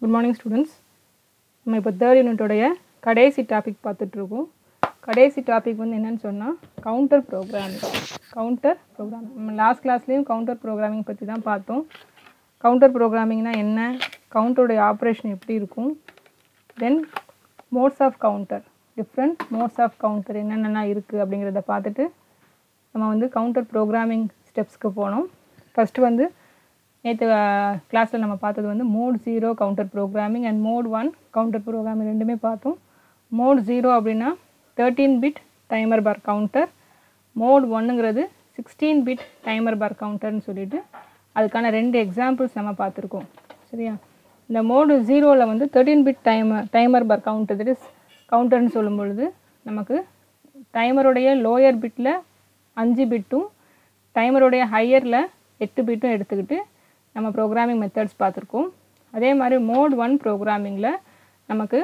good morning students நம்ம இப்போ third யூனிட்டோடைய கடைசி டாபிக் பார்த்துட்ருக்கோம் கடைசி டாபிக் வந்து என்னன்னு சொன்னால் கவுண்டர் ப்ரோக்ராமிங் கவுண்டர் ப்ரோக்ராமிங் நம்ம லாஸ்ட் கிளாஸ்லேயும் கவுண்டர் ப்ரோக்ராமிங் பற்றி தான் பார்த்தோம் கவுண்டர் ப்ரோக்ராமிங்னா என்ன கவுண்டருடைய ஆப்ரேஷன் எப்படி இருக்கும் then modes of counter different modes of counter என்னென்னலாம் இருக்குது அப்படிங்கிறத பார்த்துட்டு நம்ம வந்து கவுண்டர் ப்ரோக்ராமிங் ஸ்டெப்ஸ்க்கு போனோம் ஃபஸ்ட்டு வந்து நேற்று கிளாஸில் நம்ம பார்த்தது வந்து mode zero counter programming and mode one counter programming ரெண்டுமே பார்த்தோம் மோட் ஜீரோ அப்படின்னா thirteen bit timer for counter mode ஒன்னுங்கிறது சிக்ஸ்டீன் பிட் டைமர் பார் கவுண்டர்னு சொல்லிட்டு அதுக்கான ரெண்டு எக்ஸாம்பிள்ஸ் நம்ம பார்த்துருக்கோம் சரியா இந்த மோடு ஜீரோவில் வந்து thirteen bit timer timer for counter that is கவுண்டர்னு சொல்லும் பொழுது நமக்கு டைமருடைய லோயர் பிட்டில் அஞ்சு பிட்டும் டைமருடைய ஹையரில் எட்டு பிட்டும் எடுத்துக்கிட்டு நம்ம ப்ரோக்ராமிங் மெத்தட்ஸ் பார்த்துருக்கோம் அதே மாதிரி மோட் ஒன் ப்ரோக்ராமிங்கில் நமக்கு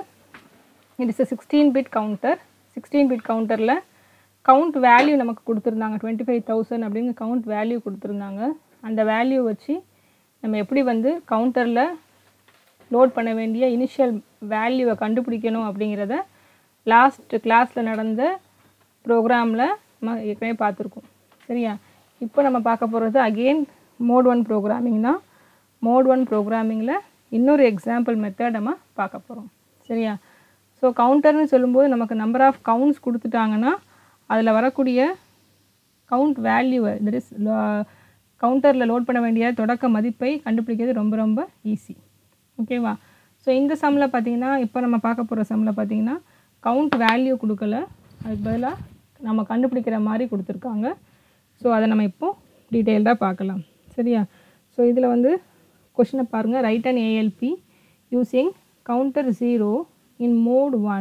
it is sixteen bit counter sixteen bit கவுண்டரில் கவுண்ட் வேல்யூ நமக்கு கொடுத்துருந்தாங்க டுவெண்ட்டி ஃபைவ் தௌசண்ட் அப்படின்னு கவுண்ட் வேல்யூ கொடுத்துருந்தாங்க அந்த வேல்யூ வச்சு நம்ம எப்படி வந்து கவுண்டரில் லோட் பண்ண வேண்டிய இனிஷியல் வேல்யூவை கண்டுபிடிக்கணும் அப்படிங்கிறத லாஸ்ட் கிளாஸில் நடந்த ப்ரோக்ராமில் நம்ம ஏற்கனவே பார்த்துருக்கோம் சரியா இப்போ நம்ம பார்க்க போகிறது அகெயின் மோட் ஒன் ப்ரோக்ராமிங் தான் மோட் ஒன் ப்ரோக்ராமிங்கில் இன்னொரு எக்ஸாம்பிள் மெத்தட் நம்ம பார்க்க போகிறோம் சரியா ஸோ கவுண்டர்னு சொல்லும்போது நமக்கு நம்பர் ஆஃப் கவுண்ட்ஸ் கொடுத்துட்டாங்கன்னா அதில் வரக்கூடிய கவுண்ட் வேல்யூவை தட் இஸ் கவுண்டரில் லோட் பண்ண வேண்டிய தொடக்க மதிப்பை கண்டுபிடிக்கிறது ரொம்ப ரொம்ப ஈஸி ஓகேவா ஸோ இந்த சம்மில் பார்த்தீங்கன்னா இப்போ நம்ம பார்க்க போகிற சம்மில் பார்த்தீங்கன்னா கவுண்ட் வேல்யூ கொடுக்கல அதுக்கு பதிலாக நம்ம கண்டுபிடிக்கிற மாதிரி கொடுத்துருக்காங்க ஸோ அதை நம்ம இப்போது டீட்டெயில்டாக பார்க்கலாம் சரியா ஸோ இதில் வந்து கொஷினை பாருங்கள் right and ALP using counter zero in mode one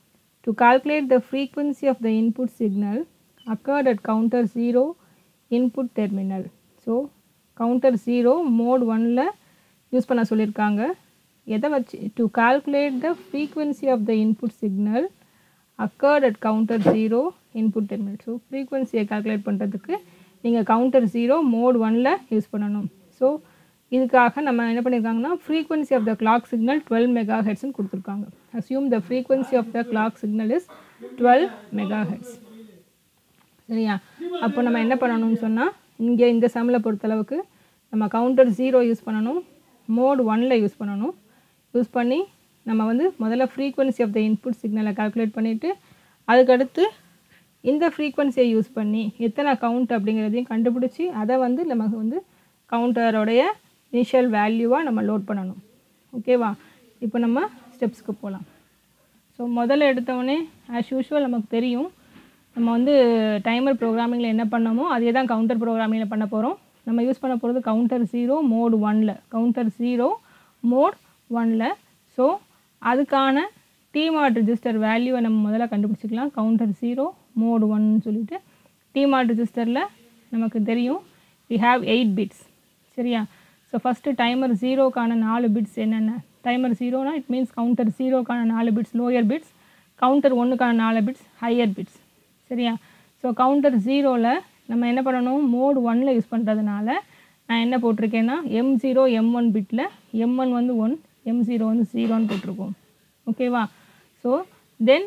to calculate the frequency of the input signal occurred at counter zero input terminal so counter zero mode ஒனில் யூஸ் பண்ண சொல்லியிருக்காங்க எதை வச்சு to calculate the frequency of the input signal occurred at counter zero input terminal so ஃப்ரீக்வன்சியை calculate பண்ணுறதுக்கு நீங்கள் counter zero mode ஒனில் use பண்ணணும் ஸோ இதுக்காக நம்ம என்ன பண்ணியிருக்காங்கன்னா frequency of the clock signal twelve mega ஹெட்ஸ்னு கொடுத்துருக்காங்க assume the frequency of the clock signal is twelve mega hertz சரியா அப்போ நம்ம என்ன பண்ணணும்னு சொன்னால் இங்கே இந்த சம்மில் பொறுத்தளவுக்கு நம்ம கவுண்டர் ஜீரோ யூஸ் பண்ணணும் மோட் ஒனில் யூஸ் பண்ணணும் யூஸ் பண்ணி நம்ம வந்து முதல்ல ஃப்ரீக்வன்சி ஆஃப் த இன்புட் சிக்னலை கால்குலேட் பண்ணிவிட்டு அதுக்கடுத்து இந்த ஃப்ரீக்வன்சியை யூஸ் பண்ணி எத்தனை கவுண்ட் அப்படிங்கிறதையும் கண்டுபிடிச்சி அதை வந்து நமக்கு வந்து கவுண்டரோடைய இனிஷியல் வேல்யூவாக நம்ம லோட் பண்ணணும் ஓகேவா இப்போ நம்ம ஸ்டெப்ஸ்க்கு போகலாம் ஸோ முதல்ல எடுத்தோடனே ஆஸ் யூஷுவல் நமக்கு தெரியும் நம்ம வந்து டைமர் ப்ரோக்ராமிங்கில் என்ன பண்ணோமோ அதே தான் கவுண்டர் ப்ரோக்ராமிங்கில் பண்ண போகிறோம் நம்ம யூஸ் பண்ண போகிறது கவுண்டர் ஜீரோ மோட் ஒனில் கவுண்டர் ஜீரோ மோட் ஒனில் ஸோ அதுக்கான டிமார்ட் ரிஜிஸ்டர் வேல்யூவை நம்ம முதல்ல கண்டுபிடிச்சிக்கலாம் கவுண்டர் ஜீரோ மோட் ஒன்னு சொல்லிட்டு டிமார்ட் ரிஜிஸ்டரில் நமக்கு தெரியும் வி ஹாவ் எயிட் பிட்ஸ் சரியா ஸோ ஃபஸ்ட்டு டைமர் ஜீரோக்கான நாலு பிட்ஸ் என்னென்ன டைமர் ஜீரோனா இட் மீன்ஸ் கவுண்டர் ஜீரோக்கான நாலு பிட்ஸ் லோயர் பிட்ஸ் கவுண்டர் ஒன்றுக்கான நாலு பிட்ஸ் ஹையர் பிட்ஸ் சரியா ஸோ கவுண்டர் ஜீரோவில் நம்ம என்ன பண்ணணும் மோட் ஒனில் யூஸ் பண்ணுறதுனால நான் என்ன போட்டிருக்கேன்னா எம் ஜீரோ எம் ஒன் பிட்டில் எம் ஒன் வந்து ஒன் எம் ஜீரோ வந்து ஜீரோன்னு போட்டிருக்கோம் ஓகேவா so then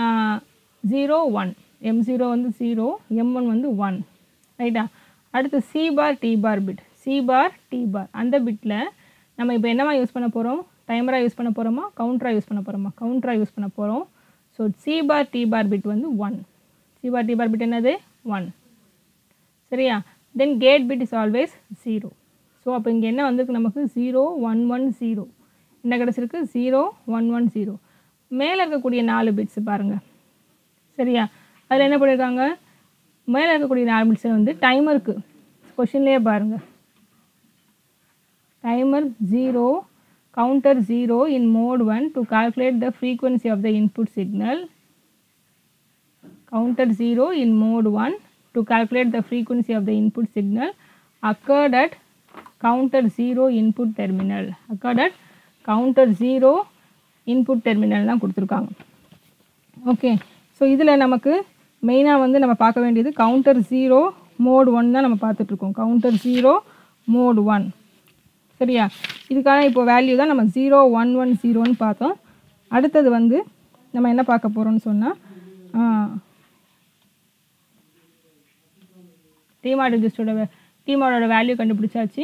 zero one M zero வந்து ஜீரோ எம் ஒன் வந்து ஒன் ரைட்டா அடுத்து C bar T bar bit C bar T bar அந்த பிட்டில் நம்ம இப்போ என்னவா யூஸ் பண்ண போகிறோம் டைமராக யூஸ் பண்ண போகிறோமா கவுண்டராக யூஸ் பண்ண போகிறோமா கவுண்டராக யூஸ் பண்ண போகிறோம் so C bar T bar bit வந்து one C bar T bar bit என்னது ஒன் சரியா then gate bit is always zero so அப்போ இங்கே என்ன வந்திருக்கு நமக்கு ஜீரோ ஒன் ஒன் ஜீரோ என்ன கிடச்சிருக்கு ஜீரோ ஒன் ஒன் ஜீரோ மேலே இருக்கக்கூடிய நாலு பிட்ஸ் பாருங்கள் சரியா அதில் என்ன பண்ணியிருக்காங்க மேலே இருக்கக்கூடிய நாலு பிட்ஸை வந்து டைமருக்கு கொஷின்லேயே பாருங்கள் timer zero counter zero in mode one to calculate the frequency of the input signal counter 0 in mode 1 to calculate the frequency of the input signal occurred at counter 0 input terminal occurred at counter 0 input terminal தான் கொடுத்துருக்காங்க okay so இதில் நமக்கு மெயினாக வந்து நம்ம பார்க்க வேண்டியது counter zero mode one தான் நம்ம பார்த்துட்ருக்கோம் கவுண்டர் ஜீரோ மோட் ஒன் சரியா இதுக்கான இப்போ வேல்யூ தான் நம்ம ஜீரோ ஒன் ஒன் ஜீரோன்னு பார்த்தோம் அடுத்தது வந்து நம்ம என்ன பார்க்க போகிறோம்னு சொன்னால் டிமார்ட் ரிஜிஸ்டரோட டிமார்டோட வேல்யூ கண்டுபிடிச்சாச்சு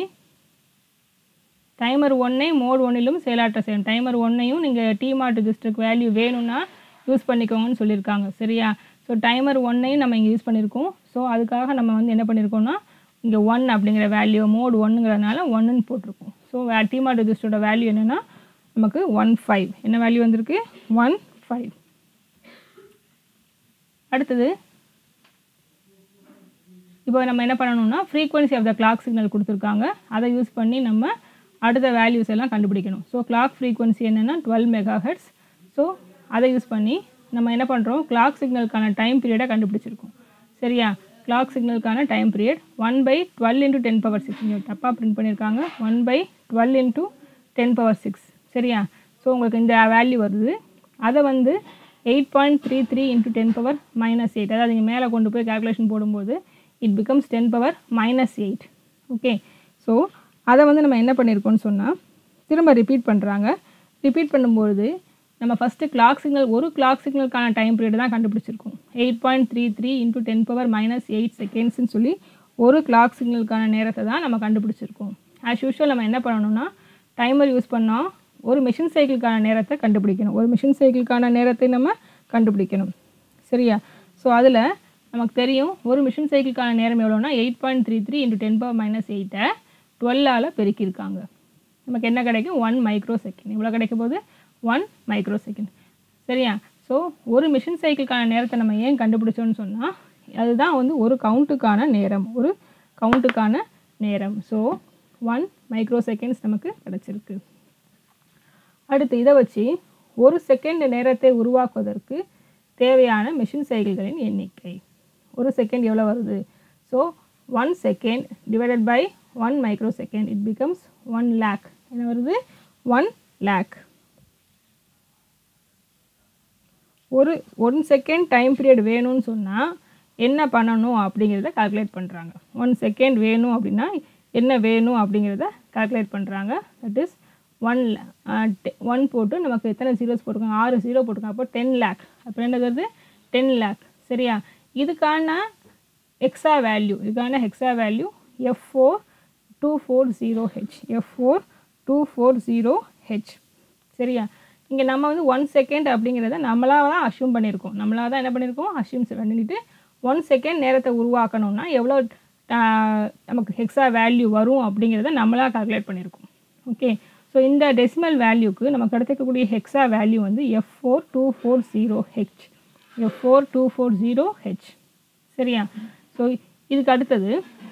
டைமர் ஒன்னை மோட் ஒன்னிலும் செயலாற்ற செய்யணும் டைமர் ஒன்னையும் நீங்கள் டிமார்ட் ரிஜிஸ்டருக்கு வேல்யூ வேணும்னா யூஸ் பண்ணிக்கோங்கன்னு சொல்லியிருக்காங்க சரியா ஸோ டைமர் ஒன்னையும் நம்ம இங்கே யூஸ் பண்ணியிருக்கோம் ஸோ அதுக்காக நம்ம வந்து என்ன பண்ணியிருக்கோம்னா இங்கே ஒன் அப்படிங்கிற வேல்யூ மோட் ஒன்னுங்கிறதுனால ஒன்றுன்னு போட்டிருக்கோம் ஸோ வே டிமார்ட் ரிஜிஸ்டரோட வேல்யூ என்னென்னா நமக்கு ஒன் ஃபைவ் என்ன வேல்யூ வந்திருக்கு ஒன் ஃபைவ் அடுத்தது இப்போ நம்ம என்ன பண்ணணும்னா frequency of the clock signal கொடுத்துருக்காங்க அதை யூஸ் பண்ணி நம்ம அடுத்த வேல்யூஸ் எல்லாம் கண்டுபிடிக்கணும் ஸோ கிளாக் ஃப்ரீக்வன்சி என்னென்னா டுவெல் மெகா ஹெட்ஸ் ஸோ அதை யூஸ் பண்ணி நம்ம என்ன பண்ணுறோம் கிளாக் சிக்னலுக்கான டைம் பீரியடை கண்டுபிடிச்சிருக்கோம் சரியா கிளாக் சிக்னலுக்கான time period one by twelve into ten power six இங்கே தப்பாக பிரிண்ட் பண்ணியிருக்காங்க one by twelve into ten power six சரியா ஸோ உங்களுக்கு இந்த வேல்யூ வருது அதை வந்து eight point three three into ten power minus eight அதாவது இங்கே மேலே கொண்டு போய் கால்குலேஷன் போடும்போது it becomes ten power minus eight okay so அதை வந்து நம்ம என்ன பண்ணியிருக்கோம்னு சொன்னால் திரும்ப ரிப்பீட் பண்ணுறாங்க ரிப்பீட் பண்ணும்போது நம்ம ஃபஸ்ட்டு கிளாக் சிக்னல் ஒரு கிளாக் சிக்னலுக்கான டைம் பீரியட் தான் கண்டுபிடிச்சிருக்கோம் eight point three three into ten power minus eight செகண்ட்ஸ்னு சொல்லி ஒரு கிளாக் சிக்னலுக்கான நேரத்தை தான் நம்ம கண்டுபிடிச்சிருக்கோம் ஆஸ் யூஷுவல் நம்ம என்ன பண்ணணும்னா டைமர் யூஸ் பண்ணால் ஒரு மிஷின் சைக்கிளுக்கான நேரத்தை கண்டுபிடிக்கணும் ஒரு மிஷின் சைக்கிளுக்கான நேரத்தை நம்ம கண்டுபிடிக்கணும் சரியா ஸோ அதில் நமக்கு தெரியும் ஒரு மிஷின் சைக்கிளுக்கான நேரம் எவ்வளோனா eight point three three into ten power minus எயிட்டை டுவெல்லால் பெருக்கியிருக்காங்க நமக்கு என்ன கிடைக்கும் ஒன் மைக்ரோ செகண்ட் இவ்வளோ கிடைக்கும் போது ஒன் மைக்ரோ செகண்ட் சரியா ஸோ ஒரு மிஷின் சைக்கிளுக்கான நேரத்தை நம்ம ஏன் கண்டுபிடிச்சோன்னு சொன்னால் அதுதான் வந்து ஒரு கவுண்ட்டுக்கான நேரம் ஒரு கவுண்ட்டுக்கான நேரம் ஸோ ஒன் மைக்ரோ செகண்ட்ஸ் நமக்கு கிடச்சிருக்கு அடுத்து இதை வச்சு ஒரு செகண்ட் நேரத்தை உருவாக்குவதற்கு தேவையான மிஷின் சைக்கிள்களின் எண்ணிக்கை ஒரு செகண்ட் எவ்வளோ வருது so one second divided by one micro second it becomes one lakh என்ன வருது ஒன் லேக் ஒரு ஒன் செகண்ட் டைம் பீரியட் வேணும்னு சொன்னால் என்ன பண்ணணும் அப்படிங்கிறத கால்குலேட் பண்ணுறாங்க ஒன் செகண்ட் வேணும் அப்படின்னா என்ன வேணும் அப்படிங்கிறத கால்குலேட் பண்ணுறாங்க தட் இஸ் ஒன் ஒன் போட்டு நமக்கு எத்தனை ஜீரோஸ் போட்டிருக்காங்க ஆறு ஜீரோ போட்டிருக்காங்க அப்போ டென் லேக் அப்போ என்ன வருது டென் லேக் சரியா இதுக்கான எக்ஸா வேல்யூ இதுக்கான hexa value F four two four zero H F four two four zero H சரியா இங்கே நம்ம வந்து ஒன் செகண்ட் அப்படிங்கிறத நம்மளாக தான் அஷ்யூம் பண்ணியிருக்கோம் நம்மளாக தான் என்ன பண்ணியிருக்கோம் அஷ்யூம் பண்ணிட்டு ஒன் செகண்ட் நேரத்தை உருவாக்கணும்னா எவ்வளோ ஆஹ், நமக்கு ஹெக்ஸா வேல்யூ வரும் அப்படிங்கிறத நம்மளாக கால்குலேட் பண்ணியிருக்கோம் ஓகே ஸோ இந்த டெசிமல் வேல்யூக்கு நமக்கு கிடைக்கக்கூடிய ஹெக்ஸா வேல்யூ வந்து F four two four zero H F four two four zero H சரியா ஸோ இதுக்கு அடுத்தது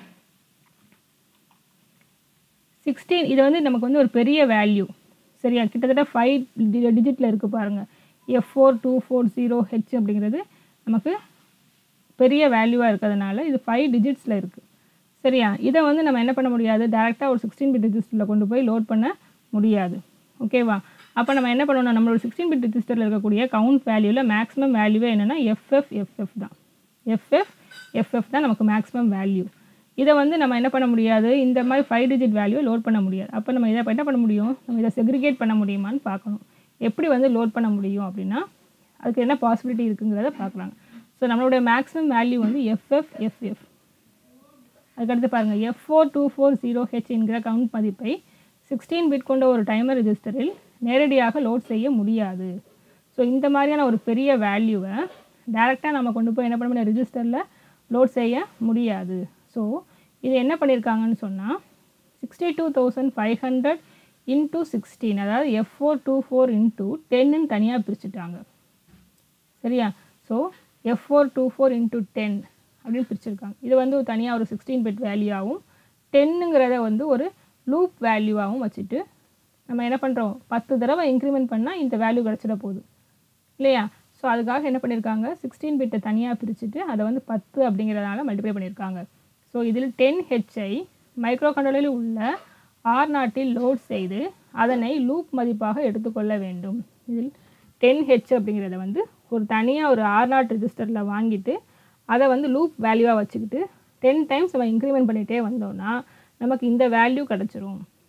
சிக்ஸ்டீன் இது வந்து நமக்கு வந்து ஒரு பெரிய வேல்யூ சரியா கிட்டத்தட்ட ஃபைவ் டிஜிட்டில் இருக்குது பாருங்கள் F four two four zero H அப்படிங்கிறது நமக்கு பெரிய வேல்யூவாக இருக்கிறதுனால இது ஃபைவ் டிஜிட்ஸில் இருக்குது சரியா இதை வந்து நம்ம என்ன பண்ண முடியாது டேரெக்டாக ஒரு சிக்ஸ்டீன் பிட் ரிஜிஸ்டரில் கொண்டு போய் லோட் பண்ண முடியாது ஓகேவா அப்போ நம்ம என்ன பண்ணணும் நம்மளோட சிக்ஸ்டீன் பிட் ரிஜிஸ்டரில் இருக்கக்கூடிய கவுண்ட் வேல்யூவில் மேக்ஸிமம் வேல்யூவே என்னென்னா எஃப்எஃப் எஃப்எஃப் தான் எஃப்எஃப் எஃப்எஃப் தான் நமக்கு மேக்ஸிமம் வேல்யூ இதை வந்து நம்ம என்ன பண்ண முடியாது இந்த மாதிரி ஃபைவ் டிஜிட் வேல்யூ லோட் பண்ண முடியாது அப்போ நம்ம இதை என்ன பண்ண முடியும் நம்ம இதை செக்ரிகேட் பண்ண முடியுமான்னு பார்க்கணும் எப்படி வந்து லோட் பண்ண முடியும் அப்படின்னா அதுக்கு என்ன பாசிபிலிட்டி இருக்குங்கிறத பார்க்கலாங்க ஸோ நம்மளுடைய மேக்ஸிமம் வேல்யூ வந்து எஃப்எஃப் எஃப்எஃப் அதுக்கடுத்து பாருங்கள் F four two four zero H என்கிற கவுண்ட் மதிப்பை சிக்ஸ்டீன் பிட் கொண்ட ஒரு டைமர் ரெஜிஸ்டரில் நேரடியாக லோட் செய்ய முடியாது ஸோ இந்த மாதிரியான ஒரு பெரிய வேல்யூவை டைரெக்டாக நம்ம கொண்டு போய் என்ன பண்ண முடியாது ரிஜிஸ்டரில் லோட் செய்ய முடியாது ஸோ இது என்ன பண்ணியிருக்காங்கன்னு சொன்னால் sixty two thousand five hundred into sixteen அதாவது F four two four into டென்னு தனியாக பிரிச்சுட்டாங்க சரியா so F four two four into ten அப்படின்னு பிரிச்சிருக்காங்க இது வந்து தனியாக ஒரு சிக்ஸ்டீன் பிட் வேல்யூவாகவும் டென்னுங்கிறத வந்து ஒரு லூப் வேல்யூவாகவும் வச்சுட்டு நம்ம என்ன பண்ணுறோம் பத்து தடவை இன்க்ரிமெண்ட் பண்ணால் இந்த வேல்யூ கிடச்சிட போகுது இல்லையா ஸோ அதுக்காக என்ன பண்ணியிருக்காங்க சிக்ஸ்டீன் பிட்டை தனியாக பிரிச்சுட்டு அதை வந்து பத்து அப்படிங்கிறதுனால மல்டிப்ளை பண்ணியிருக்காங்க ஸோ இதில் டென் ஹெச்ஐ மைக்ரோ கண்ட்ரோலரில் உள்ள ஆர் நாட்டில் லோட் செய்து அதனை லூப் மதிப்பாக எடுத்துக்கொள்ள வேண்டும் இதில் டென் ஹெச் அப்படிங்கிறத வந்து ஒரு தனியாக ஒரு ஆர் நாட் ரெஜிஸ்டரில் வாங்கிட்டு அதை வந்து லூப் வேல்யூவாக வச்சுக்கிட்டு டென் டைம்ஸ் நம்ம இன்க்ரிமெண்ட் பண்ணிகிட்டே வந்தோம்னா நமக்கு இந்த வேல்யூ கிடச்சிரும்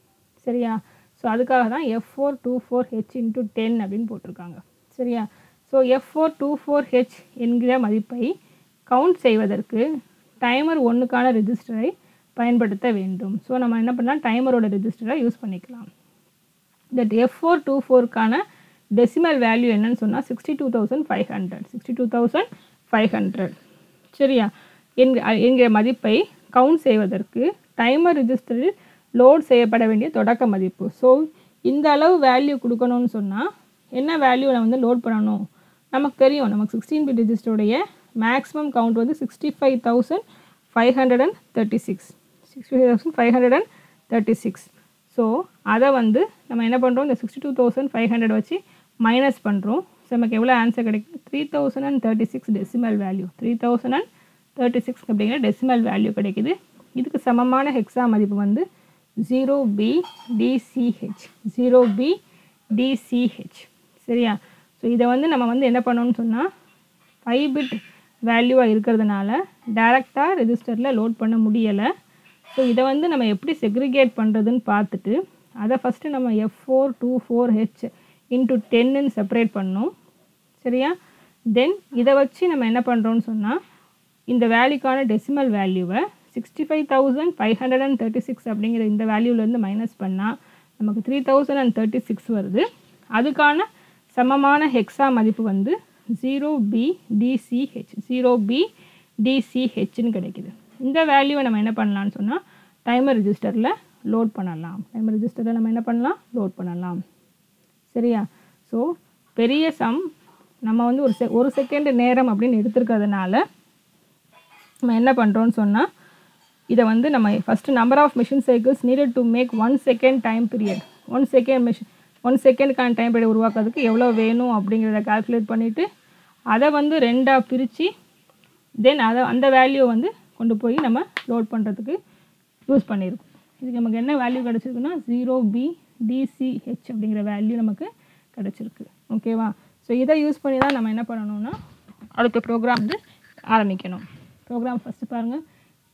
சரியா ஸோ அதுக்காக தான் F four two four H into ten அப்படின்னு போட்டிருக்காங்க சரியா so F four two four H என்கிற மதிப்பை கவுண்ட் செய்வதற்கு டைமர் ஒன்றுக்கான ரெஜிஸ்டரை பயன்படுத்த வேண்டும் ஸோ நம்ம என்ன பண்ணலாம் டைமரோட ரெஜிஸ்டரை யூஸ் பண்ணிக்கலாம் தட் எஃப் ஃபோர் டூ ஃபோருக்கான டெசிமல் வேல்யூ என்னன்னு சொன்னால் sixty two thousand five hundred sixty two thousand five hundred சரியா என்க என்கிற மதிப்பை கவுண்ட் செய்வதற்கு டைமர் ரிஜிஸ்டரில் லோட் செய்யப்பட வேண்டிய தொடக்க மதிப்பு ஸோ இந்த அளவு வேல்யூ கொடுக்கணும்னு சொன்னால் என்ன வேல்யூ நான் வந்து லோட் பண்ணணும் நமக்கு தெரியும் நமக்கு சிக்ஸ்டீன் பிட் ரிஜிஸ்டருடைய மேக்ஸிமம் கவுண்ட் வந்து sixty five thousand five hundred and thirty six sixty five thousand five hundred and thirty six so அதை வந்து நம்ம என்ன பண்ணுறோம் இந்த sixty two thousand five hundred வச்சு மைனஸ் பண்ணுறோம் ஸோ நமக்கு எவ்வளோ ஆன்சர் கிடைக்கும் three thousand and thirty six decimal value three thousand and thirty six அப்படிங்கிற டெசிமல் வேல்யூ கிடைக்குது இதுக்கு சமமான ஹெக்ஸா மதிப்பு வந்து zero B DCH zero B DCH சரியா ஸோ இதை வந்து நம்ம வந்து என்ன பண்ணணும்னு சொன்னால் ஃபைவ் பிட் வேல்யூவாக இருக்கிறதுனால டேரெக்டாக ரெஜிஸ்டரில் லோட் பண்ண முடியலை ஸோ இதை வந்து நம்ம எப்படி செக்ரிகேட் பண்ணுறதுன்னு பார்த்துட்டு அதை ஃபஸ்ட்டு நம்ம F four two four H into டென்னு செப்பரேட் பண்ணோம் சரியா தென் இதை வச்சு நம்ம என்ன பண்ணுறோம்னு சொன்னால் இந்த வேல்யூக்கான டெசிமல் வேல்யூவை sixty five thousand five hundred and thirty six அப்படிங்கிற இந்த வேல்யூலேருந்து மைனஸ் பண்ணால் நமக்கு three thousand and thirty six வருது அதுக்கான சமமான ஹெக்ஸா மதிப்பு வந்து zero B DCH zero B டிசிஹெச்னு கிடைக்குது இந்த வேல்யூவை நம்ம என்ன பண்ணலாம்னு சொன்னால் டைமர் ரிஜிஸ்டரில் லோட் பண்ணலாம் டைமர் ரிஜிஸ்டரில் நம்ம என்ன பண்ணலாம் லோட் பண்ணலாம் சரியா ஸோ பெரிய சம் நம்ம வந்து ஒரு செ ஒரு செகண்ட் நேரம் அப்படின்னு எடுத்துருக்கிறதுனால நம்ம என்ன பண்ணுறோன்னு சொன்னால் இதை வந்து நம்ம first number of machine cycles needed to make one second time period one second machine one செகண்டுக்கான டைம் பீரியட் உருவாக்குறதுக்கு எவ்வளோ வேணும் அப்படிங்கிறத கால்குலேட் பண்ணிவிட்டு அதை வந்து ரெண்டாக பிரித்து தென் அதை அந்த வேல்யூவை வந்து கொண்டு போய் நம்ம லோட் பண்ணுறதுக்கு யூஸ் பண்ணியிருக்கோம் இதுக்கு நமக்கு என்ன வேல்யூ கிடச்சிருக்குன்னா ஜீரோ பி டிசிஹெச் அப்படிங்கிற வேல்யூ நமக்கு கிடச்சிருக்கு ஓகேவா ஸோ இதை யூஸ் பண்ணி தான் நம்ம என்ன பண்ணணும்னா அடுத்த ப்ரோக்ராம் வந்து ஆரம்பிக்கணும் ப்ரோக்ராம் ஃபஸ்ட்டு பாருங்கள்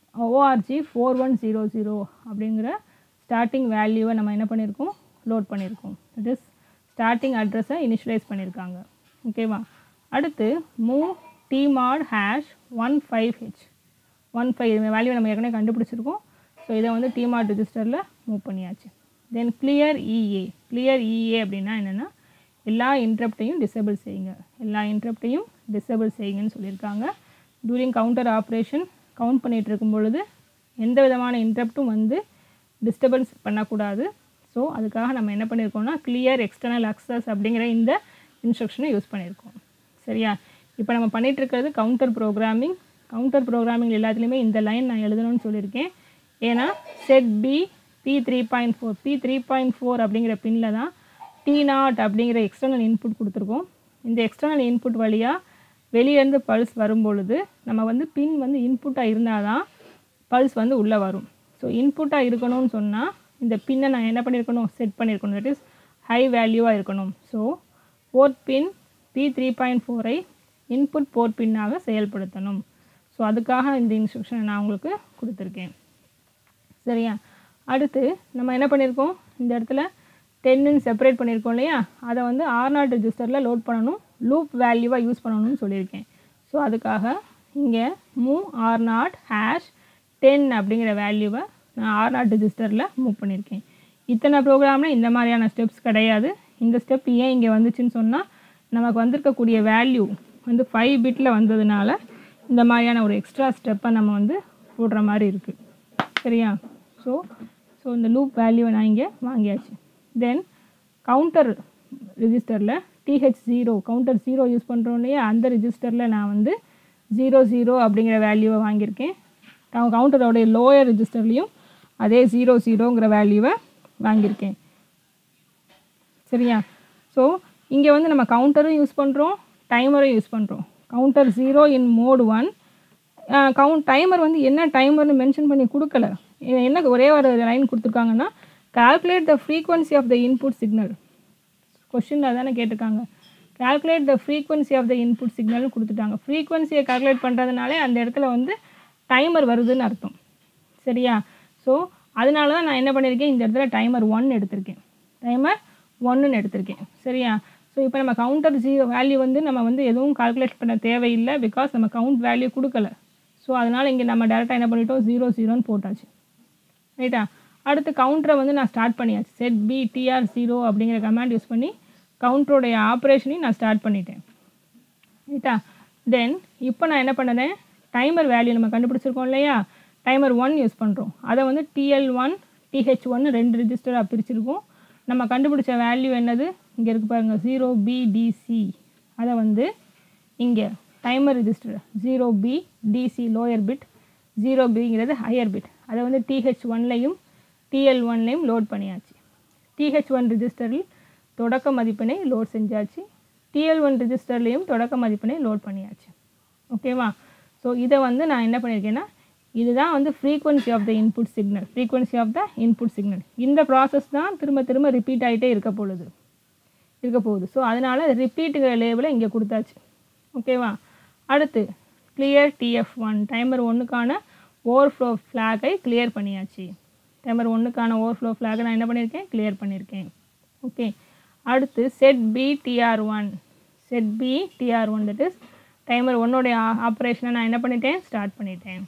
ORG four one zero zero அப்படிங்கிற ஸ்டார்டிங் வேல்யூவை நம்ம என்ன பண்ணியிருக்கோம் லோட் பண்ணியிருக்கோம் தட் இஸ் ஸ்டார்டிங் அட்ரஸை இனிஷியலைஸ் பண்ணியிருக்காங்க ஓகேவா அடுத்து move TMOD hash one five H one five இந்த வேல்யூ நம்ம ஏற்கனவே கண்டுபிடிச்சிருக்கோம் ஸோ இதை வந்து டிமார்ட் ரிஜிஸ்டரில் மூவ் பண்ணியாச்சு தென் கிளியர் இஏ கிளியர் இஏ அப்படின்னா என்னென்னா எல்லா இன்ட்ரப்டையும் டிசேபிள் செய்யுங்க எல்லா இன்ட்ரப்டையும் டிசேபிள் செய்யுங்கன்னு சொல்லியிருக்காங்க டூரிங் கவுண்டர் ஆப்ரேஷன் கவுண்ட் பண்ணிகிட்டு இருக்கும் பொழுது எந்த விதமான இன்ட்ரப்ட்டும் வந்து டிஸ்டர்பன்ஸ் பண்ணக்கூடாது ஸோ அதுக்காக நம்ம என்ன பண்ணியிருக்கோம்னா கிளியர் எக்ஸ்டர்னல் அக்சஸ் அப்படிங்கிற இந்த இன்ஸ்ட்ரக்ஷனை யூஸ் பண்ணியிருக்கோம் சரியா இப்போ நம்ம பண்ணிகிட்டு இருக்கிறது கவுண்டர் ப்ரோக்ராமிங் கவுண்டர் ப்ரோக்ராமிங் எல்லாத்துலேயுமே இந்த லைன் நான் எழுதணும்னு சொல்லியிருக்கேன் ஏன்னா set B P three point four P three point four அப்படிங்கிற பின்னில் தான் டி நாட் அப்படிங்கிற எக்ஸ்டர்னல் இன்புட் கொடுத்துருக்கோம் இந்த எக்ஸ்டர்னல் இன்புட் வழியாக வெளியேருந்து பல்ஸ் வரும்பொழுது நம்ம வந்து பின் வந்து இன்புட்டாக இருந்தால் தான் பல்ஸ் வந்து உள்ளே வரும் ஸோ இன்புட்டாக இருக்கணும்னு சொன்னால் இந்த பின்னை நான் என்ன பண்ணியிருக்கணும் செட் பண்ணியிருக்கணும் தட் இஸ் ஹை வேல்யூவாக இருக்கணும் so port pin P three point ஃபோரை இன்புட் போர்ட் பின்னாக செயல்படுத்தணும் ஸோ அதுக்காக இந்த இன்ஸ்ட்ரக்ஷனை நான் உங்களுக்கு கொடுத்துருக்கேன் சரியா அடுத்து நம்ம என்ன பண்ணியிருக்கோம் இந்த இடத்துல டென்னு செப்பரேட் பண்ணியிருக்கோம் இல்லையா அதை வந்து ஆர் நாட் ரெஜிஸ்டரில் லோட் பண்ணணும் லூப் வேல்யூவாக யூஸ் பண்ணணும்னு சொல்லியிருக்கேன் ஸோ அதுக்காக இங்கே move R naught hash ten அப்படிங்கிற வேல்யூவை நான் ஆர் நாட் ரெஜிஸ்டரில் மூவ் பண்ணியிருக்கேன் இத்தனை ப்ரோக்ராமில் இந்த மாதிரியான ஸ்டெப்ஸ் கிடையாது இந்த ஸ்டெப் ஏன் இங்கே வந்துச்சுன்னு சொன்னால் நமக்கு வந்திருக்கக்கூடிய வேல்யூ வந்து ஃபைவ் பிட்டில் வந்ததுனால இந்த மாதிரியான ஒரு எக்ஸ்ட்ரா ஸ்டெப்பை நம்ம வந்து போடுற மாதிரி இருக்குது சரியா ஸோ ஸோ இந்த லூப் வேல்யூவை நான் இங்கே வாங்கியாச்சு தென் கவுண்டர் ரிஜிஸ்டரில் TH zero counter zero use பண்ணுறோம் இல்லையா அந்த ரிஜிஸ்டரில் நான் வந்து ஜீரோ ஜீரோ அப்படிங்கிற வேல்யூவை வாங்கியிருக்கேன் கவுண்டரோடைய லோயர் ரிஜிஸ்டர்லேயும் அதே ஜீரோ ஜீரோங்கிற வேல்யூவை வாங்கியிருக்கேன் சரியா ஸோ இங்கே வந்து நம்ம கவுண்டரும் யூஸ் பண்ணுறோம் டைமரும் யூஸ் பண்ணுறோம் counter zero in mode one count timer வந்து என்ன டைமர்னு மென்ஷன் பண்ணி கொடுக்கல இது என்ன ஒரே ஒரு லைன் கொடுத்துருக்காங்கன்னா calculate the frequency of the input signal கொஷினில் தானே கேட்டிருக்காங்க calculate the frequency of the input சிக்னல்னு கொடுத்துட்டாங்க ஃப்ரீக்வன்சியை கால்குலேட் பண்ணுறதுனாலே அந்த இடத்துல வந்து டைமர் வருதுன்னு அர்த்தம் சரியா ஸோ அதனால தான் நான் என்ன பண்ணியிருக்கேன் இந்த இடத்துல டைமர் ஒன் எடுத்திருக்கேன் டைமர் ஒன்றுன்னு எடுத்திருக்கேன் சரியா ஸோ இப்போ நம்ம கவுண்டர் ஜீரோ வேல்யூ வந்து நம்ம வந்து எதுவும் கால்குலேட் பண்ண தேவையில்லை பிகாஸ் நம்ம கவுண்ட் வேல்யூ கொடுக்கல ஸோ அதனால் இங்கே நம்ம டேரெக்டாக என்ன பண்ணிட்டோம் ஜீரோ ஜீரோன்னு போட்டாச்சு ரைட்டா அடுத்து கவுண்டரை வந்து நான் ஸ்டார்ட் பண்ணியாச்சு செட் பி டிஆர் ஜீரோ அப்படிங்கிற கமாண்ட் யூஸ் பண்ணி கவுண்டருடைய ஆப்ரேஷனையும் நான் ஸ்டார்ட் பண்ணிட்டேன் ரைட்டா தென் இப்போ நான் என்ன பண்ணுறேன் டைமர் வேல்யூ நம்ம கண்டுபிடிச்சிருக்கோம் இல்லையா டைமர் ஒன் யூஸ் பண்ணுறோம் அதை வந்து டிஎல் ஒன் டிஹெச் ஒன் ரெண்டு ரிஜிஸ்டராக பிரிச்சிருக்கோம் நம்ம கண்டுபிடிச்ச வேல்யூ என்னது இங்கே இருக்கு பாருங்கள் ஜீரோ பிடிசி அதை வந்து இங்கே timer register zero B DC lower bit zero பிங்கிறது ஹையர் பிட் அதை வந்து டிஹெச் ஒன்லையும் டிஎல் ஒன்லையும் லோட் பண்ணியாச்சு டிஹெச் ஒன் ரிஜிஸ்டரில் தொடக்க மதிப்பினை லோட் செஞ்சாச்சு டிஎல் ஒன் ரிஜிஸ்டர்லேயும் தொடக்க மதிப்பினை லோட் பண்ணியாச்சு ஓகேவா ஸோ இதை வந்து நான் என்ன பண்ணியிருக்கேன்னா இதுதான் வந்து frequency of the input signal frequency of the input signal இந்த ப்ராசஸ் தான் திரும்ப திரும்ப ரிப்பீட் ஆகிட்டே இருக்க பொழுது இருக்க போகுது ஸோ அதனால் ரிப்பீட்டுங்கிற லேபிளை இங்கே கொடுத்தாச்சு ஓகேவா அடுத்து கிளியர் டிஎஃப் ஒன் டைமர் ஒன்றுக்கான ஓவர்ஃப்ளோ ஃப்ளாகை கிளியர் பண்ணியாச்சு டைமர் ஒன்றுக்கான ஓவர்ஃப்ளோ ஃப்ளாகை நான் என்ன பண்ணியிருக்கேன் கிளியர் பண்ணியிருக்கேன் ஓகே அடுத்து set B TR one set B TR one that is timer ஒன்னோடைய ஆப்ரேஷனை நான் என்ன பண்ணிட்டேன் ஸ்டார்ட் பண்ணிட்டேன்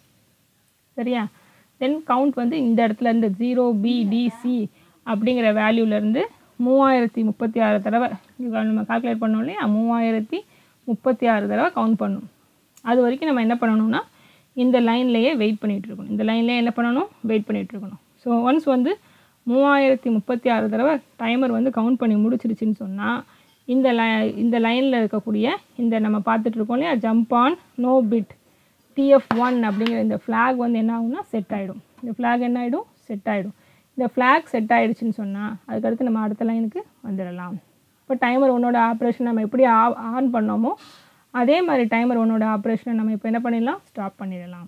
சரியா தென் கவுண்ட் வந்து இந்த இடத்துல இருந்து ஜீரோ பி டிசி அப்படிங்கிற வேல்யூலேருந்து மூவாயிரத்தி முப்பத்தி ஆறு தடவை இது நம்ம கால்குலேட் பண்ணோம் இல்லையா மூவாயிரத்தி முப்பத்தி ஆறு தடவை கவுண்ட் பண்ணும் அது வரைக்கும் நம்ம என்ன பண்ணணும்னா இந்த லைன்லேயே வெயிட் பண்ணிகிட்டு இருக்கணும் இந்த லைன்லேயே என்ன பண்ணணும் வெயிட் பண்ணிகிட்டு இருக்கணும் ஸோ ஒன்ஸ் வந்து மூவாயிரத்தி முப்பத்தி ஆறு தடவை டைமர் வந்து கவுண்ட் பண்ணி முடிச்சிருச்சுன்னு சொன்னால் இந்த லை இந்த லைனில் இருக்கக்கூடிய இந்த நம்ம பார்த்துட்டு இருக்கோம் இல்லையா jump on no bit TF one அப்படிங்கிற இந்த ஃப்ளாக் வந்து என்ன ஆகும்னா செட் ஆகிடும் இந்த ஃப்ளாக் என்ன ஆகிடும் செட் ஆகிடும் இந்த ஃப்ளாக் செட் ஆகிடுச்சின்னு சொன்னால் அதுக்கடுத்து நம்ம அடுத்த லைனுக்கு வந்துடலாம் இப்போ டைமர் ஒன்னோட ஆப்ரேஷன் நம்ம எப்படி ஆன் பண்ணோமோ அதே மாதிரி டைமர் ஒன்னோட ஆப்ரேஷனை நம்ம இப்போ என்ன பண்ணிடலாம் ஸ்டாப் பண்ணிடலாம்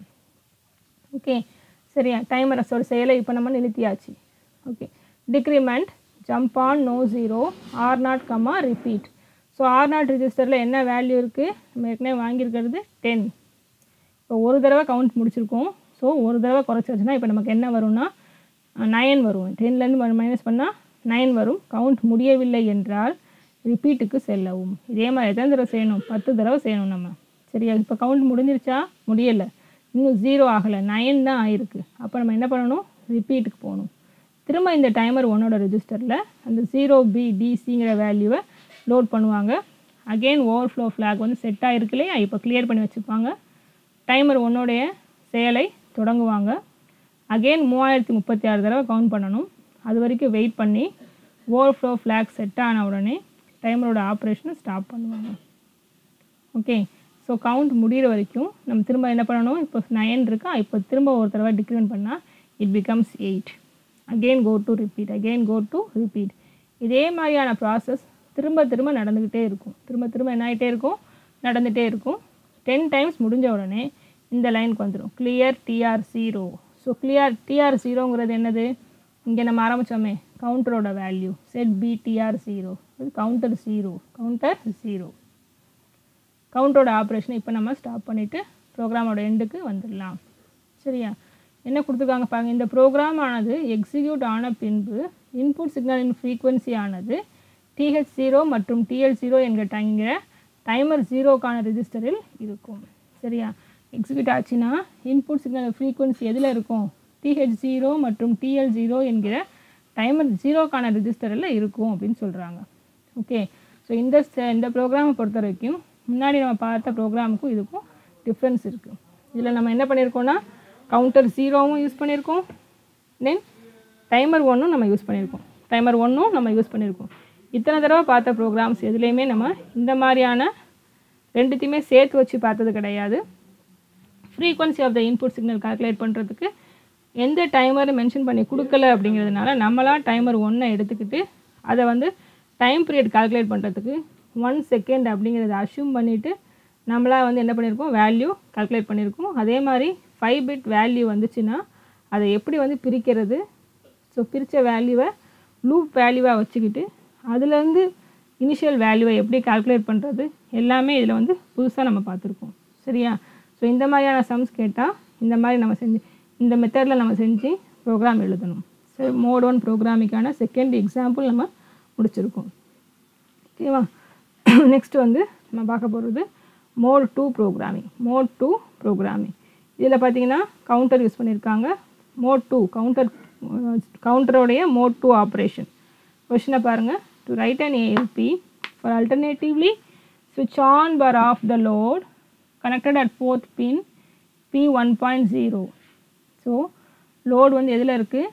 ஓகே சரியா டைமரஸோட செயலை இப்போ நம்ம நிறுத்தியாச்சு okay decrement jump on no zero R naught comma repeat so R naught ரிஜிஸ்டரில் என்ன வேல்யூ இருக்குது நம்ம ஏற்கனவே வாங்கியிருக்கிறது டென் இப்போ ஒரு தடவை கவுண்ட் முடிச்சிருக்கோம் ஸோ ஒரு தடவை குறைச்சிருச்சுன்னா இப்போ நமக்கு என்ன வரும்னா நயன் வரும் டென்லேருந்து மைனஸ் பண்ணால் நைன் வரும் கவுண்ட் முடியவில்லை என்றால் ரிப்பீட்டுக்கு செல்லவும் இதே மாதிரி எத்தனை தடவை செய்யணும் பத்து தடவை செய்யணும் நம்ம சரியா இப்போ கவுண்ட் முடிஞ்சிருச்சா முடியலை இன்னும் ஜீரோ ஆகலை நைன் தான் ஆயிருக்கு அப்போ நம்ம என்ன பண்ணணும் ரிப்பீட்டுக்கு போகணும் திரும்ப இந்த டைமர் ஒன்னோட ரெஜிஸ்டரில் அந்த ஜீரோ பி டிசிங்கிற வேல்யூவை லோட் பண்ணுவாங்க அகெயின் ஓவர்ஃப்ளோ ஃப்ளாக் வந்து செட் ஆகிருக்கு இல்லையா இப்போ கிளியர் பண்ணி வச்சுருப்பாங்க டைமர் ஒன்னோடைய செயலை தொடங்குவாங்க அகெயின் மூவாயிரத்தி முப்பத்தி ஆறு தடவை கவுண்ட் பண்ணணும் அது வரைக்கும் வெயிட் பண்ணி ஓவர்ஃப்ளோ ஃப்ளாக் செட் ஆன உடனே டைமரோட ஆப்ரேஷனை ஸ்டாப் பண்ணுவாங்க ஓகே ஸோ கவுண்ட் முடிகிற வரைக்கும் நம்ம திரும்ப என்ன பண்ணணும் இப்போ நைன் இருக்கா இப்போ திரும்ப ஒரு தடவை டிக்ரிமெண்ட் பண்ணால் it becomes eight again go to repeat again go to repeat இதே மாதிரியான ப்ராசஸ் திரும்ப திரும்ப நடந்துக்கிட்டே இருக்கும் திரும்ப திரும்ப என்ன ஆகிட்டே இருக்கும் நடந்துகிட்டே இருக்கும் டென் டைம்ஸ் முடிஞ்ச உடனே இந்த லைனுக்கு வந்துடும் clear TR zero so clear TR ஜீரோங்கிறது என்னது இங்கே நம்ம ஆரம்பித்தோமே கவுண்டரோட value set B TR zero இது கவுண்டர் ஜீரோ கவுண்டர் ஜீரோ கவுண்டரோட ஆப்ரேஷனை இப்போ நம்ம ஸ்டாப் பண்ணிவிட்டு ப்ரோக்ராமோட எண்டுக்கு வந்துடலாம் சரியா என்ன கொடுத்துருக்காங்க பாருங்க இந்த ப்ரோக்ராம் ஆனது எக்ஸிக்யூட் ஆன பின்பு இன்புட் சிக்னலின் ஃப்ரீக்வன்சி ஆனது டிஹெச் ஜீரோ மற்றும் டிஎல் ஜீரோ என்கிற டைங்கிற டைமர் ஜீரோக்கான ரெஜிஸ்டரில் இருக்கும் சரியா எக்ஸிக்யூட் ஆச்சுன்னா இன்புட் சிக்னல் ஃப்ரீக்வன்சி எதில் இருக்கும் டிஹெச் ஜீரோ மற்றும் டிஎல் ஜீரோ என்கிற டைமர் ஜீரோக்கான ரெஜிஸ்டரில் இருக்கும் அப்படின்னு சொல்கிறாங்க ஓகே ஸோ இந்த ஸ்ட- இந்த ப்ரோக்ராமை பொறுத்த வரைக்கும் முன்னாடி நம்ம பார்த்த ப்ரோக்ராமுக்கும் இதுக்கும் டிஃப்ரென்ஸ் இருக்குது இதில் நம்ம என்ன பண்ணியிருக்கோம்னா கவுண்டர் ஜீரோவும் யூஸ் பண்ணியிருக்கோம் தென் டைமர் ஒன்றும் நம்ம யூஸ் பண்ணியிருக்கோம் டைமர் ஒன்றும் நம்ம யூஸ் பண்ணியிருக்கோம் இத்தனை தடவை பார்த்த ப்ரோக்ராம்ஸ் எதுலேயுமே நம்ம இந்த மாதிரியான ரெண்டுத்தையுமே சேர்த்து வச்சு பார்த்தது கிடையாது frequency of the input signal calculate பண்ணுறதுக்கு எந்த டைமரை மென்ஷன் பண்ணி கொடுக்கல அப்படிங்கிறதுனால நம்மளா டைமர் ஒன்றை எடுத்துக்கிட்டு அதை வந்து டைம் பீரியட் கால்குலேட் பண்ணுறதுக்கு ஒன் செகண்ட் அப்படிங்கிறத அஷ்யூம் பண்ணிவிட்டு நம்மளா வந்து என்ன பண்ணியிருக்கோம் வேல்யூ கால்குலேட் பண்ணியிருக்கோம் அதே மாதிரி ஃபைவ் பிட் வேல்யூ வந்துச்சுன்னா அதை எப்படி வந்து பிரிக்கிறது ஸோ பிரித்த வேல்யூவை லூப் வேல்யூவாக வச்சுக்கிட்டு அதுலேருந்து இனிஷியல் வேல்யூவை எப்படி கால்குலேட் பண்ணுறது எல்லாமே இதில் வந்து புதுசாக நம்ம பார்த்துருக்கோம் சரியா ஸோ இந்த மாதிரியான சம்ஸ் கேட்டால் இந்த மாதிரி நம்ம செஞ்சு இந்த மெத்தடில் நம்ம செஞ்சு ப்ரோக்ராம் எழுதணும் ஸோ மோட் ஒன் ப்ரோக்ராமிங்கான செகண்ட் எக்ஸாம்பிள் நம்ம முடிச்சிருக்கோம் ஓகேவா நெக்ஸ்ட் வந்து நம்ம பார்க்க போகிறது mode two programming mode two programming இதில் பார்த்தீங்கன்னா கவுண்டர் யூஸ் பண்ணியிருக்காங்க மோட் டூ கவுண்டர் கவுண்டரோடைய மோட் டூ ஆப்ரேஷன் கொஷினை பாருங்கள் to write an ALP for alternatively switch on bar off the load connected at port pin P1.0 so load வந்து எதில் இருக்குது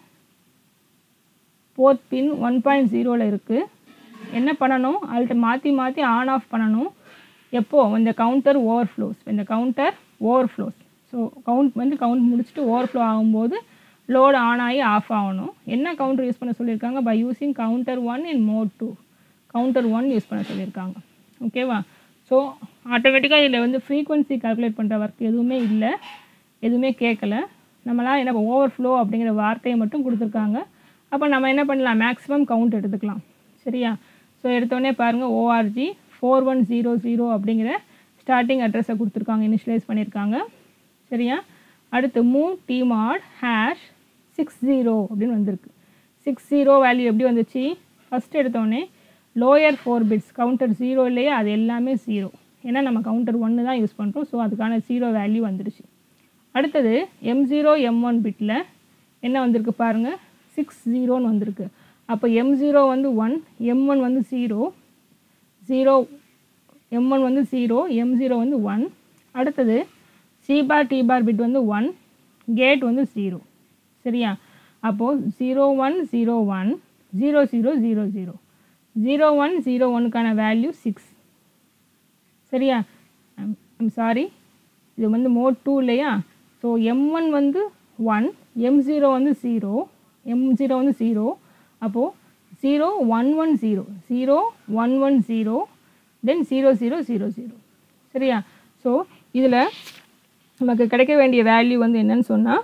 port pin one point ஜீரோவில் இருக்குது என்ன பண்ணணும் அல்ட்ட மாற்றி மாற்றி ஆன் ஆஃப் பண்ணணும் எப்போ இந்த கவுண்டர் ஓவர்ஃப்ளோஸ் இந்த கவுண்டர் ஓவர்ஃப்ளோஸ் ஸோ கவுண்ட் வந்து கவுண்ட் முடிச்சுட்டு ஓவர்ஃப்ளோ ஆகும்போது லோடு ஆன் ஆகி ஆஃப் ஆகணும் என்ன கவுண்டர் யூஸ் பண்ண சொல்லியிருக்காங்க by using counter one in mode two counter one use பண்ண சொல்லியிருக்காங்க ஓகேவா ஸோ ஆட்டோமேட்டிக்காக இதில் வந்து ஃப்ரீக்வன்சி கால்குலேட் பண்ணுற ஒர்க் எதுவுமே இல்லை எதுவுமே கேட்கல நம்மளாம் என்ன ஓவர்ஃப்ளோ அப்படிங்கிற வார்த்தையை மட்டும் கொடுத்துருக்காங்க அப்போ நம்ம என்ன பண்ணலாம் மேக்ஸிமம் கவுண்ட் எடுத்துக்கலாம் சரியா ஸோ எடுத்தோடனே பாருங்கள் ORG four one zero zero அப்படிங்கிற ஸ்டார்டிங் அட்ரஸை கொடுத்துருக்காங்க இனிஷியலைஸ் பண்ணியிருக்காங்க சரியா அடுத்து move TMOD hash six zero அப்படின்னு வந்திருக்கு சிக்ஸ் ஜீரோ வேல்யூ எப்படி வந்துச்சு ஃபஸ்ட் எடுத்தோடனே lower four bits counter zero இல்லையே அது எல்லாமே ஜீரோ ஏன்னா நம்ம கவுண்டர் ஒன்று தான் யூஸ் பண்ணுறோம் ஸோ அதுக்கான ஜீரோ வேல்யூ வந்துடுச்சு அடுத்தது எம் ஜீரோ எம் ஒன் பிட்டில் என்ன வந்திருக்கு பாருங்கள் சிக்ஸ் ஜீரோன்னு வந்திருக்கு அப்போ எம் ஜீரோ வந்து ஒன் எம் ஒன் வந்து ஜீரோ ஜீரோ எம் ஒன் வந்து ஜீரோ எம் ஜீரோ வந்து ஒன் அடுத்தது C bar T bar bit வந்து ஒன் கேட் வந்து ஜீரோ சரியா அப்போது zero one zero one zero zero zero zero zero one zero ஒனுக்கான வேல்யூ சிக்ஸ் சரியா ஐம் சாரி இது வந்து மோட் டூ இல்லையா ஸோ எம் ஒன் வந்து ஒன் எம் ஜீரோ வந்து ஜீரோ எம் ஜீரோ வந்து ஜீரோ அப்போது zero one one zero zero one one zero then zero zero zero zero சரியா ஸோ இதில் நமக்கு கிடைக்க வேண்டிய வேல்யூ வந்து என்னன்னு சொன்னால்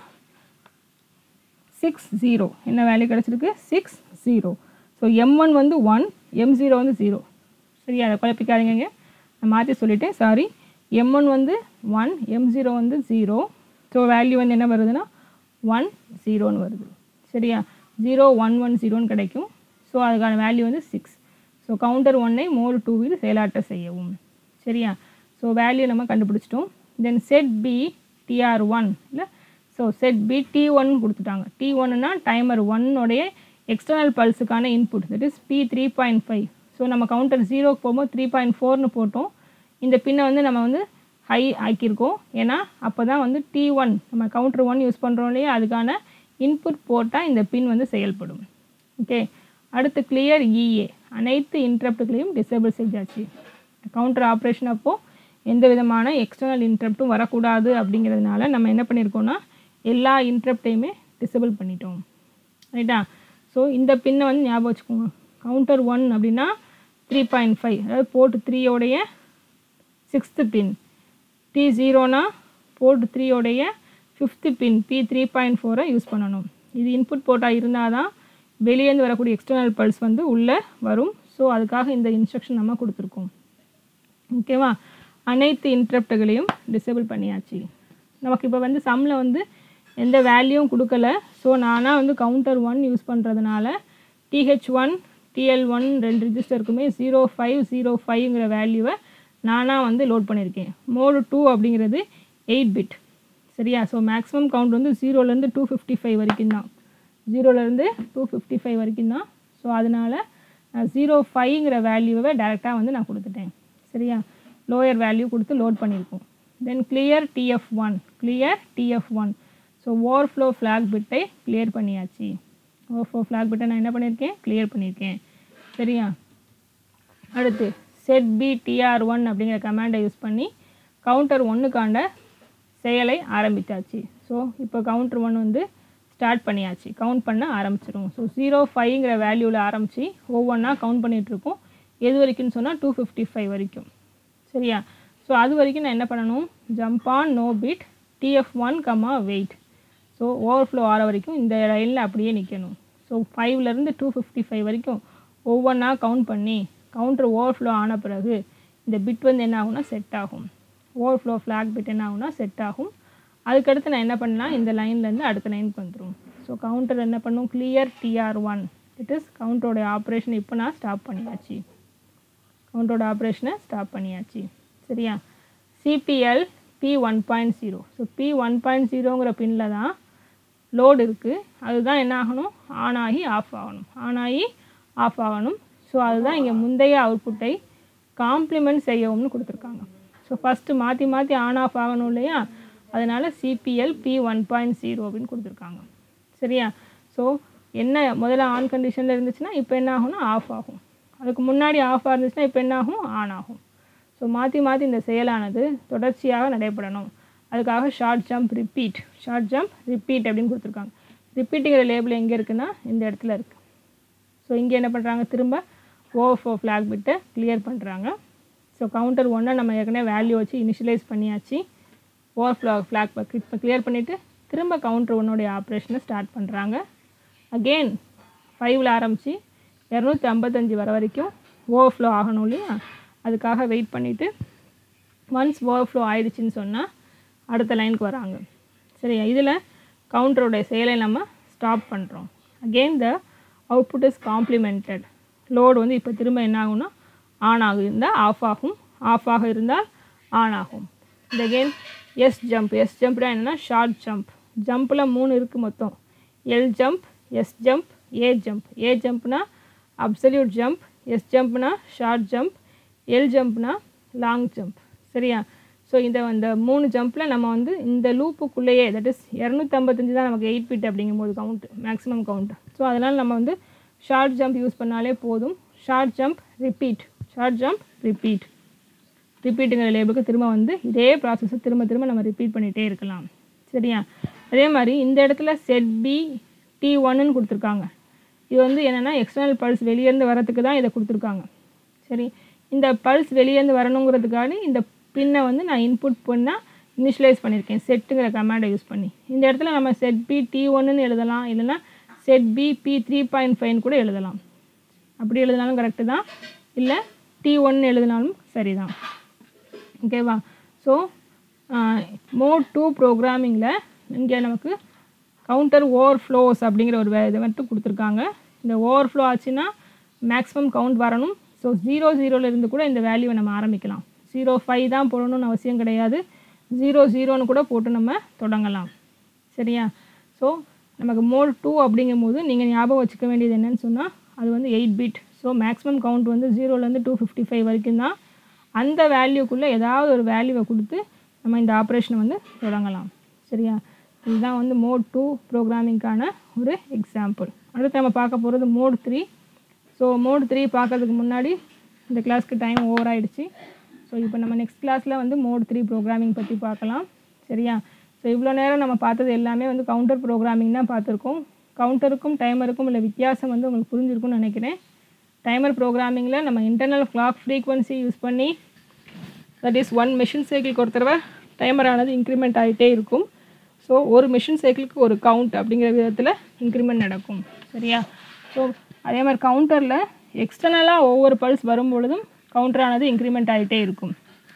சிக்ஸ் ஜீரோ என்ன வேல்யூ கிடச்சிருக்கு six zero so M one வந்து ஒன் எம் ஜீரோ வந்து ஜீரோ சரியா அதை குழப்பிக்காதீங்க நான் மாற்றி சொல்லிட்டேன் சாரி எம் ஒன் வந்து ஒன் எம் ஜீரோ வந்து ஜீரோ ஸோ வேல்யூ வந்து என்ன வருதுன்னா ஒன் ஜீரோன்னு வருது சரியா ஜீரோ ஒன் ஒன் ஜீரோன்னு கிடைக்கும் ஸோ அதுக்கான வேல்யூ வந்து சிக்ஸ் ஸோ கவுண்டர் ஒன்னை மோடு டூவில் செயலாற்ற செய்யவும் சரியா ஸோ வேல்யூ நம்ம கண்டுபிடிச்சிட்டோம் then set B TR one இல்லை so set B T one கொடுத்துட்டாங்க டி ஒன்னுனா டைமர் ஒன்னுடைய எக்ஸ்டர்னல் பல்ஸுக்கான input that is P three point five so நம்ம கவுண்டர் ஜீரோக்கு போகும்போது த்ரீ பாயிண்ட் ஃபோர்னு போட்டோம் இந்த பின்னை வந்து நம்ம வந்து ஹை ஆக்கியிருக்கோம் ஏன்னா அப்போ தான் வந்து டி ஒன் நம்ம கவுண்டர் ஒன் யூஸ் பண்ணுறோம் இல்லையா அதுக்கான இன்புட் போட்டால் இந்த பின் வந்து செயல்படும் ஓகே அடுத்து கிளியர் இஏ அனைத்து இன்ட்ரப்ட்டுகளையும் டிசேபிள் செஞ்சாச்சு கவுண்டர் ஆப்ரேஷன் அப்போது எந்த விதமான எக்ஸ்டர்னல் இன்ட்ரப்ட்டும் வரக்கூடாது அப்படிங்கிறதுனால நம்ம என்ன பண்ணியிருக்கோம்னா எல்லா இன்ட்ரப்டையுமே டிசேபிள் பண்ணிட்டோம் ரைட்டா ஸோ இந்த பின்னை வந்து ஞாபகம் வச்சுக்கோங்க கவுண்டர் ஒன் அப்படின்னா த்ரீ பாயிண்ட் ஃபைவ் அதாவது போர்ட் த்ரீயோடைய சிக்ஸ்த்து பின் டி ஜீரோனா போர்ட் த்ரீயோடைய fifth pin P three point ஃபோரை யூஸ் பண்ணணும் இது இன்புட் போர்ட்டாக இருந்தால் தான் வெளியேந்து வரக்கூடிய எக்ஸ்டர்னல் பல்ஸ் வந்து உள்ளே வரும் ஸோ அதுக்காக இந்த இன்ஸ்ட்ரக்ஷன் நம்ம கொடுத்துருக்கோம் ஓகேவா அனைத்து இன்ட்ரப்ட்டுகளையும் டிசேபிள் பண்ணியாச்சு நமக்கு இப்போ வந்து சம்மில் வந்து எந்த வேல்யூவும் கொடுக்கல ஸோ நானாக வந்து கவுண்டர் ஒன் யூஸ் பண்ணுறதுனால டிஹெச் ஒன் டிஎல் ஒன் ரெண்டு ரிஜிஸ்டருக்குமே ஜீரோ ஃபைவ் ஜீரோ ஃபைவ்ங்கிற வேல்யூவை நானாக வந்து லோட் பண்ணியிருக்கேன் மோடு டூ அப்படிங்கிறது எயிட் பிட் சரியா ஸோ மேக்ஸிமம் கவுண்ட் வந்து ஜீரோலேருந்து டூ ஃபிஃப்டி ஃபைவ் வரைக்கும் தான் ஜீரோலேருந்து டூ ஃபிஃப்டி ஃபைவ் வரைக்கும் தான் ஸோ அதனால் ஜீரோ ஃபைவ்ங்கிற வேல்யூவை டேரெக்டாக வந்து நான் கொடுத்துட்டேன் சரியா லோயர் வேல்யூ கொடுத்து லோட் பண்ணியிருக்கோம் then clear TF one clear TF one so overflow flag பிட்டை கிளியர் பண்ணியாச்சு ஓவர்ஃப்ளோ ஃப்ளாக் பிட்டை நான் என்ன பண்ணியிருக்கேன் கிளியர் பண்ணியிருக்கேன் சரியா அடுத்து செட் பி டிஆர் ஒன் அப்படிங்கிற கமாண்டை யூஸ் பண்ணி கவுண்டர் ஒன்றுக்காண்ட செயலை ஆரம்பித்தாச்சு ஸோ இப்போ கவுண்டர் ஒன் வந்து ஸ்டார்ட் பண்ணியாச்சு கவுண்ட் பண்ண ஆரம்பிச்சிடும் ஸோ ஜீரோ ஃபைவ்ங்கிற வேல்யூவில் ஆரம்பித்து ஒவ்வொன்றா கவுண்ட் பண்ணிகிட்ருக்கோம் எது வரைக்கும்னு சொன்னால் டூ ஃபிஃப்டி ஃபைவ் வரைக்கும் சரியா ஸோ அது வரைக்கும் நான் என்ன பண்ணணும் jump on no bit TF one comma wait so overflow ஆகிற வரைக்கும் இந்த லைனில் அப்படியே நிற்கணும் ஸோ ஃபைவ்லேருந்து டூ ஃபிஃப்டி ஃபைவ் வரைக்கும் ஒவ்வொன்றா கவுண்ட் பண்ணி கவுண்டர் ஓவர்ஃப்ளோ ஆன பிறகு இந்த பிட் வந்து என்ன ஆகும்னா செட் ஆகும் ஓவர்ஃப்ளோ ஃப்ளாக் பிட் என்ன ஆகும்னா செட் ஆகும் அதுக்கடுத்து நான் என்ன பண்ணலாம் இந்த லைன்லேருந்து அடுத்த லைனுக்கு வந்துடும் ஸோ கவுண்டர் என்ன பண்ணும் clear TR one it is கவுண்டரோட ஆப்ரேஷன் இப்போ நான் ஸ்டாப் பண்ணியாச்சு கவுண்டரோட ஆப்ரேஷனை ஸ்டாப் பண்ணியாச்சு சரியா CPL P one point zero so P one point ஜீரோங்கிற பின்னில் தான் லோடு இருக்குது அதுதான் என்ன ஆகணும் ஆன் ஆகி ஆஃப் ஆகணும் ஆன் ஆகி ஆஃப் ஆகணும் ஸோ அதுதான் இங்கே முந்தைய அவுட்புட்டை காம்ப்ளிமெண்ட் செய்யவும்னு கொடுத்துருக்காங்க ஸோ ஃபஸ்ட்டு மாற்றி மாற்றி ஆன் ஆஃப் ஆகணும் இல்லையா அதனால் CPL P one point zero அப்படின்னு கொடுத்துருக்காங்க சரியா ஸோ என்ன முதல்ல ஆன் கண்டிஷனில் இருந்துச்சுன்னா இப்போ என்ன ஆகும்னா ஆஃப் ஆகும் அதுக்கு முன்னாடி ஆஃப் இருந்துச்சுன்னா இப்போ என்ன ஆகும் ஆன் ஆகும் ஸோ மாற்றி மாற்றி இந்த செயலானது தொடர்ச்சியாக நடைபெறணும் அதுக்காக short jump repeat short jump repeat அப்படின்னு கொடுத்துருக்காங்க ரிப்பீட்டுங்கிற லேபிள் எங்கே இருக்குன்னா இந்த இடத்துல இருக்குது ஸோ இங்கே என்ன பண்ணுறாங்க திரும்ப ஓவர்ஃப்ளோ ஃப்ளாக் பிட்டை கிளியர் பண்ணுறாங்க ஸோ கவுண்டர் ஒன்றை நம்ம ஏற்கனவே வேல்யூ வச்சு இனிஷியலைஸ் பண்ணியாச்சு ஓவர்ஃப்ளோ ஃப்ளாக் இப்போ கிளியர் பண்ணிவிட்டு திரும்ப கவுண்டர் ஒன்னுடைய ஆப்ரேஷனை ஸ்டார்ட் பண்ணுறாங்க அகெயின் ஃபைவ்ல ஆரம்பித்து இரநூத்தி ஐம்பத்தஞ்சு வர வரைக்கும் ஓவர்ஃப்ளோ ஆகணும் இல்லையா அதுக்காக வெயிட் பண்ணிவிட்டு ஒன்ஸ் ஓவர்ஃப்ளோ ஆயிடுச்சுன்னு சொன்னால் அடுத்த லைனுக்கு வராங்க சரியா இதில் கவுண்டருடைய செயலை நம்ம ஸ்டாப் பண்ணுறோம் again the output is complemented load வந்து இப்போ திரும்ப என்ன ஆகும்னா ஆன் ஆகும் இருந்தால் ஆஃப் ஆகும் ஆஃப் ஆக இருந்தால் ஆன் ஆகும் இந்த அகெயின் எஸ் ஜம்ப் எஸ் ஜம்ப்னா என்னென்னா ஷார்ட் ஜம்ப் ஜம்பில் மூணு இருக்குது மொத்தம் L jump S jump A jump A ஜம்ப்னா அப்சல்யூட் ஜம்ப் எஸ் ஜம்ப்னா ஷார்ட் ஜம்ப் எல் ஜம்ப்னா லாங் ஜம்ப் சரியா ஸோ இந்த இந்த மூணு ஜம்பில் நம்ம வந்து இந்த லூப்புக்குள்ளேயே தட் இஸ் இரநூத்தம்பத்தஞ்சு தான் நமக்கு எயிட் பிட் அப்படிங்கும்போது கவுண்ட் மேக்ஸிமம் கவுண்ட் ஸோ அதனால் நம்ம வந்து ஷார்ட் ஜம்ப் யூஸ் பண்ணாலே போதும் short jump repeat short jump repeat ரிப்பீட்டுங்கிற லேபிளுக்கு திரும்ப வந்து இதே ப்ராசஸை திரும்ப திரும்ப நம்ம ரிப்பீட் பண்ணிகிட்டே இருக்கலாம் சரியா அதே மாதிரி இந்த இடத்துல செட் பி டி ஒன்னு கொடுத்துருக்காங்க இது வந்து என்னென்னா எக்ஸ்டர்னல் பல்ஸ் வெளியேருந்து வரத்துக்கு தான் இதை கொடுத்துருக்காங்க சரி இந்த பல்ஸ் வெளியேருந்து வரணுங்கிறதுக்காக இந்த பின்னை வந்து நான் இன்புட் பண்ணால் இனிஷியலைஸ் பண்ணியிருக்கேன் செட்டுங்கிற கமாண்டை யூஸ் பண்ணி இந்த இடத்துல நம்ம செட் பி டி ஒன்னு எழுதலாம் இல்லைன்னா set B P three point five கூட எழுதலாம் அப்படி எழுதினாலும் கரெக்டு தான் இல்லை டி ஒன்னு எழுதினாலும் சரிதான் ஓகேவா ஸோ மோட் டூ ப்ரோக்ராமிங்கில் இங்கே நமக்கு கவுண்டர் ஓவர் ஃப்ளோஸ் அப்படிங்கிற ஒரு வே- இதை மட்டும் கொடுத்துருக்காங்க இந்த ஓவர் ஃப்ளோ ஆச்சுன்னா மேக்ஸிமம் கவுண்ட் வரணும் ஸோ ஜீரோ ஜீரோலேருந்து கூட இந்த வேல்யூவை நம்ம ஆரம்பிக்கலாம் ஜீரோ ஃபைவ் தான் போடணும்னு அவசியம் கிடையாது ஜீரோ ஜீரோன்னு கூட போட்டு நம்ம தொடங்கலாம் சரியா ஸோ நமக்கு மோட் டூ அப்படிங்கும்போது நீங்கள் ஞாபகம் வச்சுக்க வேண்டியது என்னன்னு சொன்னால் அது வந்து eight bit so maximum count வந்து ஜீரோலேருந்து டூ ஃபிஃப்டி ஃபைவ் வரைக்கும் தான் அந்த வேல்யூக்குள்ளே ஏதாவது ஒரு வேல்யூவை கொடுத்து நம்ம இந்த ஆப்ரேஷனை வந்து தொடங்கலாம் சரியா இதுதான் வந்து மோட் டூ ப்ரோக்ராமிங்க்கான ஒரு எக்ஸாம்பிள் அடுத்து நம்ம பார்க்க போகிறது mode three so mode three பார்க்கறதுக்கு முன்னாடி இந்த கிளாஸ்க்கு டைம் ஓவர் ஆயிடுச்சு ஸோ இப்போ நம்ம நெக்ஸ்ட் கிளாஸில் வந்து மோட் த்ரீ ப்ரோக்ராமிங் பற்றி பார்க்கலாம் சரியா ஸோ இவ்வளோ நேரம் நம்ம பார்த்தது எல்லாமே வந்து கவுண்டர் ப்ரோக்ராமிங் தான் பார்த்துருக்கோம் கவுண்டருக்கும் டைமருக்கும் உள்ள வித்தியாசம் வந்து உங்களுக்கு புரிஞ்சிருக்கும்னு நினைக்கிறேன் டைமர் ப்ரோக்ராமிங்கில் நம்ம இன்டர்னல் கிளாக் ஃப்ரீக்வன்சி யூஸ் பண்ணி தட் இஸ் ஒன் மிஷின் சைக்கிளுக்கு ஒரு தடவை டைமர் ஆனது இன்க்ரிமெண்ட் ஆகிட்டே இருக்கும் ஸோ ஒரு மிஷின் சைக்கிளுக்கு ஒரு கவுண்ட் அப்படிங்கிற விதத்தில் இன்க்ரிமெண்ட் நடக்கும் சரியா ஸோ அதே மாதிரி கவுண்டரில் எக்ஸ்டர்னலாக ஒவ்வொரு பல்ஸ் வரும்பொழுதும் கவுண்டர் ஆனது இன்க்ரிமெண்ட் ஆகிட்டே இருக்கும்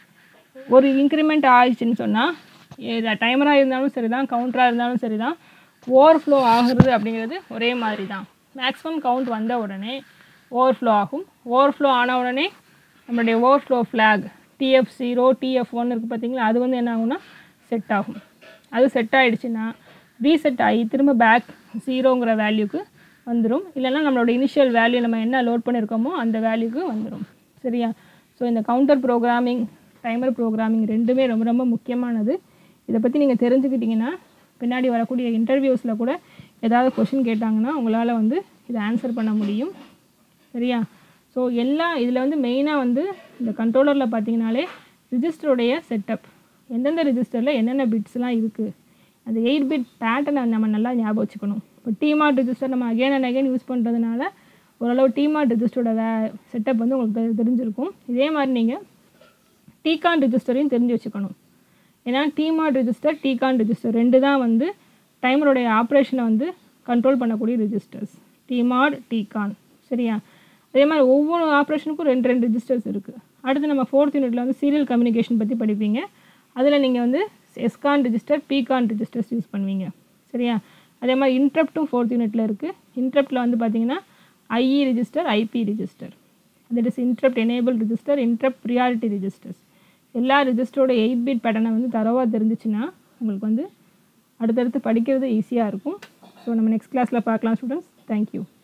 ஒரு இன்க்ரிமெண்ட் ஆயிடுச்சுன்னு சொன்னால் டைமராக இருந்தாலும் சரி தான் கவுண்டராக இருந்தாலும் சரி தான் ஓவர்ஃப்ளோ ஆகுறது அப்படிங்கிறது ஒரே மாதிரி தான் மேக்ஸிமம் கவுண்ட் வந்த உடனே ஓவர்ஃப்ளோ ஆகும் ஓவர்ஃப்ளோ ஆன உடனே நம்மளுடைய overflow flag TF zero TF one இருக்குது பார்த்தீங்களா அது வந்து என்ன ஆகும்னா செட் ஆகும் அது செட் ஆகிடுச்சுன்னா ரீசெட் ஆகி திரும்ப பேக் ஜீரோங்கிற வேல்யூக்கு வந்துடும் இல்லைன்னா நம்மளோட இனிஷியல் வேல்யூ நம்ம என்ன லோட் பண்ணியிருக்கோமோ அந்த வேல்யூக்கு வந்துடும் சரியா ஸோ இந்த கவுண்டர் ப்ரோக்ராமிங் டைமர் ப்ரோக்ராமிங் ரெண்டுமே ரொம்ப ரொம்ப முக்கியமானது இதை பற்றி நீங்கள் தெரிஞ்சுக்கிட்டிங்கன்னா பின்னாடி வரக்கூடிய இன்டர்வியூஸில் கூட ஏதாவது கொஷின் கேட்டாங்கன்னா உங்களால் வந்து இதை ஆன்சர் பண்ண முடியும் சரியா ஸோ எல்லா இதில் வந்து மெயினாக வந்து இந்த கண்ட்ரோலரில் பார்த்தீங்கனாலே ரிஜிஸ்டருடைய செட்டப் எந்தெந்த ரிஜிஸ்டரில் என்னென்ன பிட்ஸ்லாம் இருக்குது அந்த எயிட் பிட் பேட்டர்னை நம்ம நல்லா ஞாபகம் வச்சுக்கணும் இப்போ டிமார்ட் ரிஜிஸ்டர் நம்ம அகைன் அண்ட் அகைன் யூஸ் பண்ணுறதுனால ஓரளவு டிமார்ட் ரிஜிஸ்டரோட வே செட்டப் வந்து உங்களுக்கு தெ- தெரிஞ்சிருக்கும் இதே மாதிரி நீங்கள் டிகான் ரிஜிஸ்டரையும் தெரிஞ்சு வச்சுக்கணும் ஏன்னா டிமார்ட் ரிஜிஸ்டர் டிகான் ரிஜிஸ்டர் ரெண்டு தான் வந்து டைமருடைய ஆப்ரேஷனை வந்து கண்ட்ரோல் பண்ணக்கூடிய ரிஜிஸ்டர்ஸ் டிமார்ட் டிகான் சரியா அதே மாதிரி ஒவ்வொரு ஆப்ரேஷனுக்கும் ரெண்டு ரெண்டு ரிஜிஸ்டர்ஸ் இருக்குது அடுத்து நம்ம ஃபோர்த் யூனிட்டில் வந்து சீரியல் கம்யூனிகேஷன் பற்றி படிப்பீங்க அதில் நீங்கள் வந்து SCON register PCON registers use பண்ணுவீங்க சரியா அதே மாதிரி இன்ட்ரப்ட்டும் ஃபோர்த் யூனிட்டில் இருக்குது இன்ட்ரப்ட்டில் வந்து பார்த்தீங்கன்னா IE register IP register that is interrupt enable register interrupt priority registers எல்லா ரிஜிஸ்டரோட எயிட் பிட் பேட்டர்னை வந்து தரவாக தெரிஞ்சிச்சுன்னா உங்களுக்கு வந்து அடுத்தடுத்து படிக்கிறது ஈஸியாக இருக்கும் ஸோ நம்ம நெக்ஸ்ட் கிளாஸில் பார்க்கலாம் ஸ்டூடெண்ட்ஸ் தேங்க்யூ